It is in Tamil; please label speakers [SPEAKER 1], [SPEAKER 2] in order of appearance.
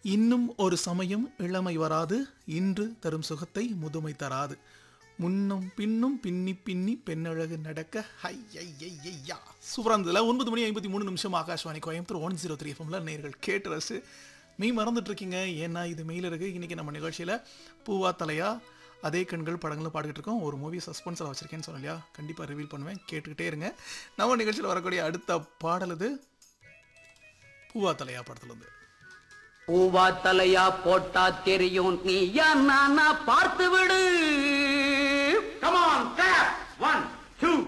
[SPEAKER 1] இன்னும் ஒரு சமயம் இளமை வராது இன்று தரும் சுகத்தை முதுமை தராது முன்னும் பின்னும் பின்னி பின்னி பெண்ணழகு நடக்க ஹை ஐ ஐ ஐயா சூப்பராக இருந்ததுல ஒன்பது மணி ஐம்பத்தி மூணு நிமிஷம் Akashvani Coimbatore one zero three எஃப்எம்ல நேர்கள் கேட்டு ரசு மெய் மறந்துட்டு இருக்கீங்க ஏன்னா இது மெயில் இருக்கு இன்னைக்கு நம்ம நிகழ்ச்சியில் பூவா தலையா அதே கண்கள் படங்களும் பாடிக்கிட்டு இருக்கோம் ஒரு மூவி சஸ்பென்ஸில் வச்சிருக்கேன்னு சொன்னேன் இல்லையா கண்டிப்பாக ரிவீல் பண்ணுவேன் கேட்டுக்கிட்டே இருங்க நம்ம நிகழ்ச்சியில் வரக்கூடிய அடுத்த பாடல் இது பூவா தலையா படத்துல இருந்து
[SPEAKER 2] பூவா தலையா போட்டா தெரியும் நீ நானா பார்த்து விடு